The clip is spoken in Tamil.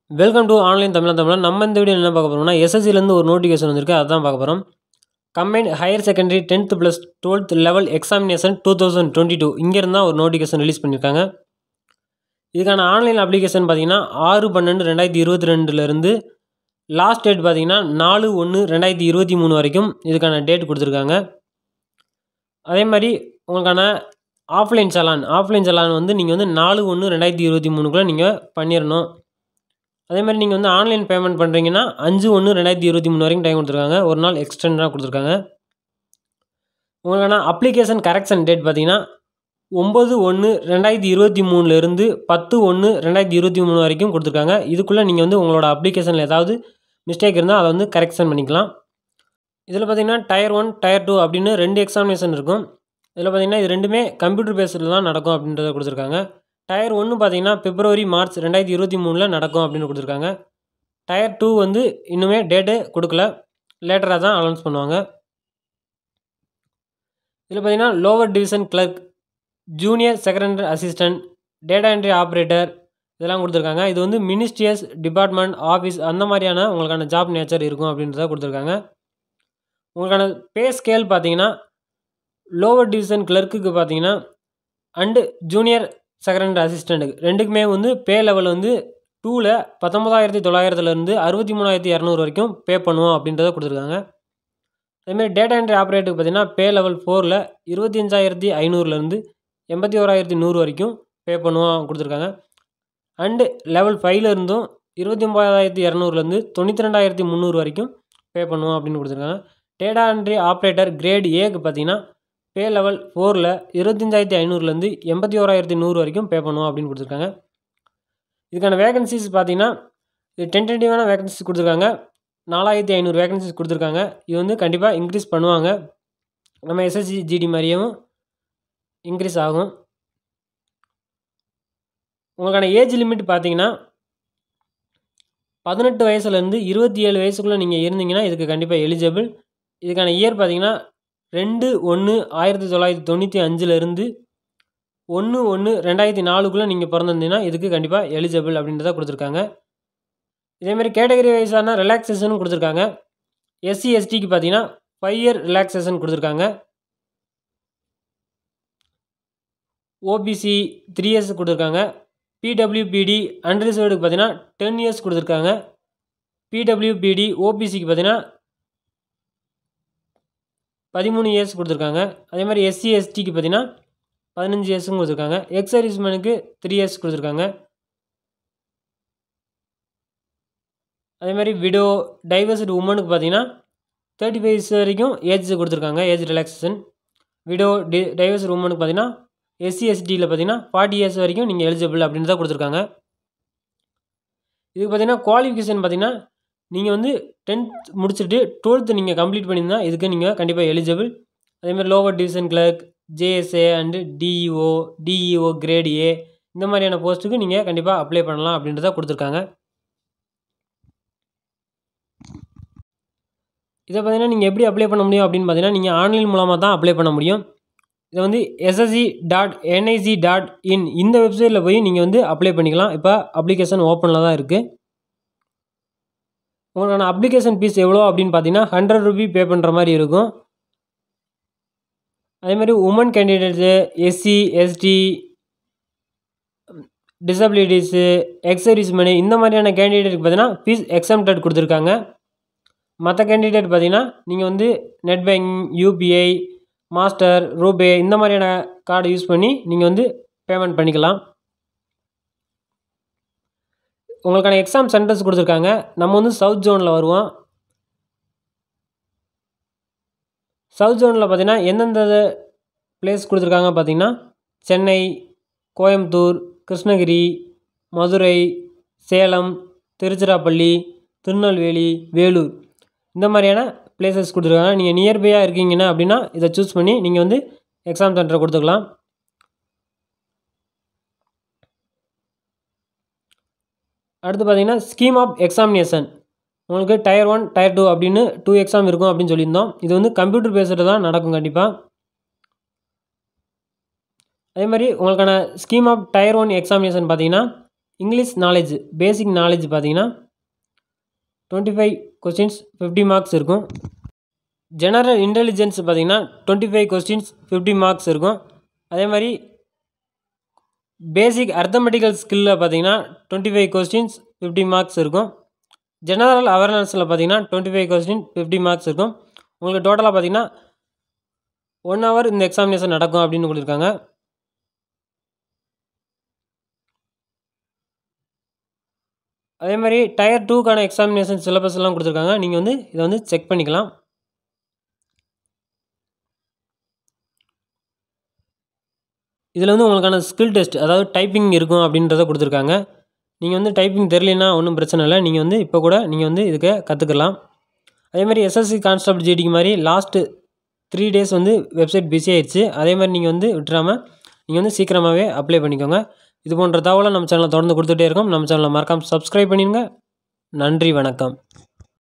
வெல்கம் டு ஆன்லைன் தமிழா தமிழா நம்ம இந்த வீடியோ என்ன பார்க்க போகிறோம்னா எஸ்எஸ்சிலேருந்து ஒரு நோட்டிஃபிகேஷன் வந்திருக்கு அதான் பார்க்க போகிறோம் combined higher secondary tenth plus twelfth level examination two thousand twenty two இங்கேருந்து தான் ஒரு நோட்டிஃபிகேஷன் ரிலீஸ் பண்ணியிருக்காங்க இதுக்கான ஆன்லைன் அப்ளிகேஷன் பார்த்தீங்கன்னா ஆறு பன்னெண்டு ரெண்டாயிரத்தி இருபத்தி ரெண்டுலேருந்து லாஸ்ட் டேட் பார்த்தீங்கன்னா நாலு ஒன்று ரெண்டாயிரத்தி இருபத்தி மூணு வரைக்கும் இதுக்கான டேட் கொடுத்துருக்காங்க அதே மாதிரி உங்களுக்கான ஆஃப்லைன் சலான் ஆஃப்லைன் சலான் வந்து நீங்கள் வந்து நாலு ஒன்று ரெண்டாயிரத்தி இருபத்தி மூணுக்குள்ளே நீங்கள் பண்ணிடணும் அதே மாதிரி நீங்கள் வந்து ஆன்லைன் பேமெண்ட் பண்ணுறீங்கன்னா அஞ்சு ஒன்று ரெண்டாயிரத்தி இருபத்தி மூணு வரைக்கும் டைம் கொடுத்துருக்காங்க ஒரு நாள் எக்ஸ்டெண்டாக கொடுத்துருக்காங்க உங்களுக்கான அப்ளிகேஷன் கரெக்ஷன் டேட் பார்த்தீங்கன்னா ஒம்பது ஒன்று ரெண்டாயிரத்தி இருபத்தி மூணுலேருந்து பத்து ஒன்று ரெண்டாயிரத்தி இருபத்தி மூணு வரைக்கும் கொடுத்துருக்காங்க இதுக்குள்ளே நீங்கள் வந்து உங்களோட அப்ளிகேஷனில் ஏதாவது மிஸ்டேக் இருந்தால் அதை வந்து கரெக்ஷன் பண்ணிக்கலாம் இதில் பார்த்தீங்கன்னா டயர் ஒன் டயர் டூ அப்படின்னு ரெண்டு எக்ஸாமினேஷன் இருக்கும் இதில் பார்த்தீங்கன்னா இது ரெண்டுமே கம்ப்யூட்டர் பேஸில் தான் நடக்கும் அப்படின்றத கொடுத்துருக்காங்க டயர் ஒன்று பார்த்தீங்கன்னா பிப்ரவரி மார்ச் ரெண்டாயிரத்தி இருபத்தி மூணில் நடக்கும் அப்படின்னு கொடுத்துருக்காங்க டயர் டூ வந்து இன்னுமே டேட்டு கொடுக்கல லேட்டராக தான் அனௌன்ஸ் பண்ணுவாங்க இதில் பார்த்தீங்கன்னா lower division clerk junior secondary assistant data entry operator இதெல்லாம் கொடுத்துருக்காங்க இது வந்து மினிஸ்ட்ரியஸ் டிபார்ட்மெண்ட் ஆஃபீஸ் அந்த மாதிரியான உங்களுக்கான ஜாப் நேச்சர் இருக்கும் அப்படின்றத கொடுத்துருக்காங்க உங்களுக்கான பே ஸ்கேல் பார்த்தீங்கன்னா லோவர் டிவிஷன் கிளர்க்குக்கு பார்த்தீங்கன்னா அண்டு ஜூனியர் செகண்டரி அசிஸ்டண்ட்டுக்கு ரெண்டுக்குமே வந்து பே லெவல் வந்து டூவில் பத்தொம்பதாயிரத்தி தொள்ளாயிரத்துலேருந்து அறுபத்தி மூணாயிரத்தி இரநூறு வரைக்கும் பே பண்ணுவோம் அப்படின்றத கொடுத்துருக்காங்க அதேமாதிரி டேட்டா என்ட்ரி ஆப்ரேட்டருக்கு பார்த்தீங்கன்னா பே லெவல் ஃபோரில் இருபத்தி அஞ்சாயிரத்தி ஐநூறுலேருந்து எண்பத்தி ஓராயிரத்தி நூறு வரைக்கும் பே பண்ணுவோம் கொடுத்துருக்காங்க அண்டு லெவல் ஃபைவ்ல இருந்தும் இருபத்தி ஒம்பதாயிரத்தி இரநூறுலேருந்து தொண்ணூற்றி ரெண்டாயிரத்தி முந்நூறு வரைக்கும் பே பண்ணுவோம் அப்படின்னு கொடுத்துருக்காங்க டேட்டா என்ட்ரி ஆப்ரேட்டர் கிரேட் ஏக்கு பார்த்தீங்கன்னா பே லெவல் ஃபோரில் இருபத்தஞ்சாயிரத்தி ஐநூறுலேருந்து எண்பத்தி ஓராயிரத்தி நூறு வரைக்கும் பே பண்ணுவோம் அப்படின்னு கொடுத்துருக்காங்க இதுக்கான வேகன்சிஸ் பார்த்தீங்கன்னா இது டென்டேட்டிவான வேகன்சிஸ் கொடுத்துருக்காங்க நாலாயிரத்தி ஐநூறு வேகன்சிஸ் கொடுத்துருக்காங்க இது வந்து கண்டிப்பாக இன்க்ரீஸ் பண்ணுவாங்க நம்ம எஸ்எஸ்சி ஜிடி மாதிரியும் இன்க்ரீஸ் ஆகும் உங்களுக்கான ஏஜ் லிமிட் பார்த்தீங்கன்னா பதினெட்டு வயசுலேருந்து இருபத்தி ஏழு வயசுக்குள்ளே நீங்கள் இருந்தீங்கன்னா இதுக்கு கண்டிப்பாக எலிஜிபிள் இதுக்கான இயர் பார்த்தீங்கன்னா ரெண்டு ஒன்று ஆயிரத்தி தொள்ளாயிரத்தி தொண்ணூற்றி அஞ்சுலேருந்து ஒன்று ஒன்று ரெண்டாயிரத்தி நாலுக்குள்ளே நீங்கள் பிறந்திருந்தீங்கன்னா இதுக்கு கண்டிப்பாக எலிஜிபிள் அப்படின்றத கொடுத்துருக்காங்க இதேமாதிரி கேட்டகரி வைஸான ரிலாக்ஸேஷனும் கொடுத்துருக்காங்க எஸ்சி எஸ்டிக்கு பார்த்தீங்கன்னா ஃபைவ் இயர் ரிலாக்ஸேஷன் கொடுத்துருக்காங்க ஓபிசி த்ரீ இயர்ஸ் கொடுத்துருக்காங்க பிடபிள்யூபிடி அன்ரிசர்வ்டுக்கு பார்த்தீங்கன்னா டென் இயர்ஸ் கொடுத்துருக்காங்க பிடபிள்யூபிடி ஓபிசிக்கு பார்த்தீங்கன்னா பதிமூணு இயர்ஸ் கொடுத்துருக்காங்க அதே மாதிரி எஸ்சி எஸ்டிக்கு பார்த்தீங்கன்னா பதினஞ்சு இயர்ஸும் கொடுத்துருக்காங்க எக்ஸ் சர்வீஸ்மேனுக்கு த்ரீ இயர்ஸ் கொடுத்துருக்காங்க அதே மாதிரி விடோ டைவர்ஸ்டு உமனுக்கு பார்த்தீங்கன்னா தேர்ட்டி ஃபைவ் இயர்ஸ் வரைக்கும் ஏஜ் கொடுத்துருக்காங்க age relaxation widow D divorced உமனுக்கு பார்த்தீங்கன்னா எஸ்சி எஸ்டியில் பார்த்தீங்கன்னா ஃபார்ட்டி இயர்ஸ் வரைக்கும் நீங்கள் எலிஜிபிள் அப்படின்னு தான் கொடுத்துருக்காங்க இதுக்கு பார்த்தீங்கன்னா குவாலிஃபிகேஷன் பார்த்தீங்கன்னா நீங்கள் வந்து டென்த் முடிச்சுட்டு டுவெல்த்து நீங்கள் கம்ப்ளீட் பண்ணியிருந்தால் இதுக்கு நீங்கள் கண்டிப்பாக எலிஜிபிள் அதேமாதிரி lower division clerk JSA and DEO DEO grade A இந்த மாதிரியான போஸ்ட்டுக்கு நீங்கள் கண்டிப்பாக அப்ளை பண்ணலாம் அப்படின்றத கொடுத்துருக்காங்க இதை பார்த்தீங்கன்னா நீங்கள் எப்படி அப்ளை பண்ண முடியும் அப்படின்னு பார்த்தீங்கன்னா நீங்கள் ஆன்லைன் மூலமாக தான் அப்ளை பண்ண முடியும் இதை வந்து SSC dot NIC dot in இந்த வெப்சைட்டில் போய் நீங்கள் வந்து அப்ளை பண்ணிக்கலாம் இப்போ அப்ளிகேஷன் ஓப்பனில் தான் இருக்குது உங்களுக்கான அப்ளிகேஷன் ஃபீஸ் எவ்வளோ அப்படின்னு பார்த்தீங்கன்னா ஹண்ட்ரட் ருபி பே பண்ணுற மாதிரி இருக்கும் அதேமாதிரி woman candidates SC ST disabilities ex service men இந்த மாதிரியான கேண்டிடேட்டுக்கு பார்த்தீங்கன்னா ஃபீஸ் எக்ஸம்டட் கொடுத்துருக்காங்க மற்ற கேண்டிடேட் பார்த்தீங்கன்னா நீங்கள் வந்து net banking UPI master RuPay இந்த மாதிரியான கார்டு யூஸ் பண்ணி நீங்கள் வந்து பேமெண்ட் பண்ணிக்கலாம் உங்களுக்கான எக்ஸாம் சென்டர்ஸ் கொடுத்துருக்காங்க நம்ம வந்து சவுத் ஜோனில் வருவோம் சவுத் ஜோனில் பார்த்தீங்கன்னா எந்தெந்த பிளேஸ் கொடுத்துருக்காங்க பார்த்தீங்கன்னா சென்னை கோயம்புத்தூர் கிருஷ்ணகிரி மதுரை சேலம் திருச்சிராப்பள்ளி திருநெல்வேலி வேலூர் இந்த மாதிரியான பிளேசஸ் கொடுத்துருக்காங்க நீங்கள் நியர்பையாக இருக்கீங்கன்னா அப்படின்னா இதை சூஸ் பண்ணி நீங்கள் வந்து எக்ஸாம் சென்டரை கொடுத்துக்கலாம் அடுத்து பார்த்தீங்கன்னா ஸ்கீம் ஆஃப் எக்ஸாமினேஷன் உங்களுக்கு டயர் ஒன் டயர் டூ அப்படின்னு டூ எக்ஸாம் இருக்கும் அப்படின்னு சொல்லியிருந்தோம் இது வந்து கம்ப்யூட்டர் பேஸ்டு தான் நடக்கும் கண்டிப்பாக அதே மாதிரி உங்களுக்கான scheme of tier one examination பார்த்தீங்கன்னா இங்கிலீஷ் நாலேஜ் பேசிக் நாலேஜ் பார்த்தீங்கன்னா twenty five questions fifty marks இருக்கும் ஜெனரல் இன்டெலிஜென்ஸ் பார்த்தீங்கன்னா twenty five questions fifty marks இருக்கும் அதே மாதிரி பேசிக் அர்த்தமெட்டிக்கல் ஸ்கில்லில் பார்த்தீங்கன்னா twenty five questions fifty marks இருக்கும் ஜெனரல் அவேர்னஸில் பார்த்தீங்கன்னா twenty five question fifty marks இருக்கும் உங்களுக்கு டோட்டலாக பார்த்தீங்கன்னா ஒன் ஹவர் இந்த எக்ஸாமினேஷன் நடக்கும் அப்படின்னு சொல்லியிருக்காங்க அதே மாதிரி டயர் டூக்கான எக்ஸாமினேஷன் சிலபஸ் எல்லாம் கொடுத்துருக்காங்க நீங்கள் வந்து இதை வந்து செக் பண்ணிக்கலாம் இதில் வந்து உங்களுக்கான ஸ்கில் டெஸ்ட் அதாவது டைப்பிங் இருக்கும் அப்படின்றத கொடுத்துருக்காங்க நீங்கள் வந்து டைப்பிங் தெரியலனா ஒன்றும் பிரச்சனை இல்லை நீங்கள் வந்து இப்போ கூட நீங்கள் வந்து இதுக்கு கற்றுக்கலாம் அதே மாதிரி எஸ்எஸ்சி கான்ஸ்டபிள் ஜிடிக்கு மாதிரி லாஸ்ட்டு த்ரீ டேஸ் வந்து வெப்சைட் பிஸி ஆயிடுச்சு அதே மாதிரி நீங்கள் வந்து விட்டுறாமல் நீங்கள் வந்து சீக்கிரமாகவே அப்ளை பண்ணிக்கோங்க இது போன்ற தகவலை நம்ம சேனலில் தொடர்ந்து கொடுத்துட்டே இருக்கோம் நம்ம சேனலை மறக்காமல் சப்ஸ்கிரைப் பண்ணிடுங்க நன்றி வணக்கம்